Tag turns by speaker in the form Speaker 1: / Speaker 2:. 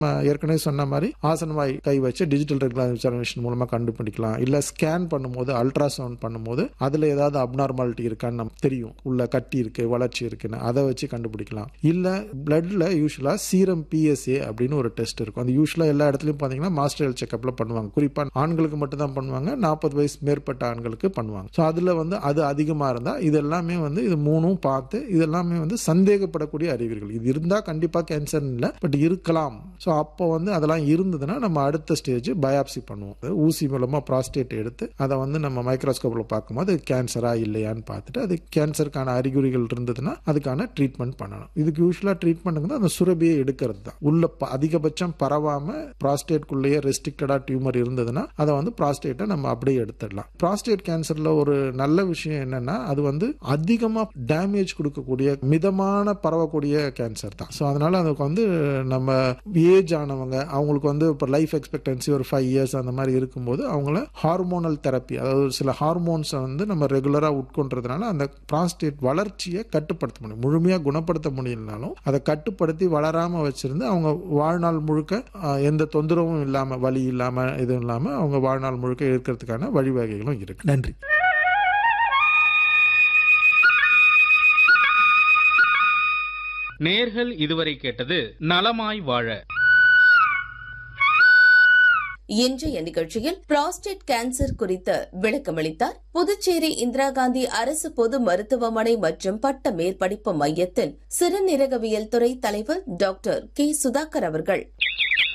Speaker 1: நான் ஏற்கனவே சொன்ன மாதிரி ஆசனவாய் கை வச்சு டிஜிட்டல் ரெகுலர் எக்ஸாமினேஷன் மூலமா கண்டுபிடிக்கலாம் இல்ல ஸ்கேன் பண்ணும்போது அல்ட்ராசவுண்ட் பண்ணும்போது அதுல ஏதாவது அப்நார்மாலிட்டி இருக்கான்னு நமக்கு தெரியும் உள்ள கட்டி இருக்கு வளர்ச்சி இருக்குன்னு அதை வச்சு கண்டுபிடிக்கலாம் இல்ல பிளட்ல யூஸ்வலா சீரம் பிஎஸ்ஏ அப்படின்னு ஒரு டெஸ்ட் இருக்கும் அது யூஸ்வலா எல்லா இடத்துலயும் பாத்தீங்கன்னா மாஸ்டர் ஹெல்த் செக்அப்ல பண்ணுவாங்க குறிப்பா ஆண்களுக்கு மட்டும் தான் பண்ணுவாங்க நாற்பது வயசு மேற்பட்ட ஆண்களுக்கு பண்ணுவாங்க ஸோ அதுல வந்து அது அதிகமா இருந்தா இது எல்லாமே வந்து இது மூணும் பார்த்து இது எல்லாமே வந்து சந்தேகப்படக்கூடிய அறிகுறிகள் இது இருந்தா கண்டிப்பா கேன்சர் இல்லை பட் இருக்கலாம் ஸோ அப்போ வந்து அதெல்லாம் இருந்ததுன்னா நம்ம அடுத்த ஸ்டேஜ் பயாப்சி பண்ணுவோம் அது ஊசி மூலமா ப்ராஸ்டேட் எடுத்து அதை வந்து நம்ம மைக்ரோஸ்கோப்ல பார்க்கும்போது கேன்சரா இல்லையான்னு பார்த்துட்டு அது கேன்சருக்கான அறிகுறிகள் இருந்ததுன்னா அதுக்கான ட்ரீட்மெண்ட் பண்ணணும் இதுக்கு யூஸ்வலா ட்ரீட்மெண்ட் அந்த சுரபியை எடுக்கிறது தான் உள்ள ப- அதிகபட்சம் பரவாம ப்ராஸ்டேட்குள்ளேயே ரெஸ்ட்ரிக்டடா டியூமர் இருந்ததுன்னா அதை வந்து ப்ராஸ்டேட்டை நம்ம அப்படியே எடுத்துடலாம் ப்ராஸ்டேட் கேன்சர்ல ஒரு நல்ல விஷயம் என்னன்னா அது வந்து அதிகமா டேமேஜ் கொடுக்கக்கூடிய மிதமான பரவக்கூடிய கேன்சர் தான் ஸோ அதனால அதுக்கு வந்து நம்ம ஏஜ் ஆனவங்க அவங்களுக்கு வந்து இப்போ லைஃப் எக்ஸ்பெக்டன்சி ஒரு ஃபைவ் இயர்ஸ் அந்த மாதிரி இருக்கும்போது அவங்கள ஹார்மோனல் தெரப்பி அதாவது ஒரு சில ஹார்மோன்ஸை வந்து நம்ம ரெகுலராக உட்கொண்டதுனால அந்த ப்ராஸ்டேட் வளர்ச்சியை கட்டுப்படுத்த முடியும் முழுமையாக குணப்படுத்த முடியலனாலும் அதை கட்டுப்படுத்தி வளராமல் வச்சிருந்து அவங்க வாழ்நாள் முழுக்க ஆஹ், எந்த தொந்தரவும் இல்லாமல் வலி இல்லாமல் எதுவும் இல்லாமல் அவங்க வாழ்நாள் முழுக்க இருக்கிறதுக்கான வழிவகைகளும் இருக்கு நன்றி
Speaker 2: நேர்கள் இதுவரை கேட்டது நலமாய் வாழ
Speaker 3: இன்றைய நிகழ்ச்சியில் புராஸ்டேட் கேன்சர் குறித்து விளக்கமளித்தார் புதுச்சேரி இந்திரா காந்தி அரசு பொது மருத்துவமனை மற்றும் பட்ட மேற்படிப்பு மையத்தின் சிறுநீரகவியல் துறை தலைவர் டாக்டர் கே சுதாகர் அவர்கள்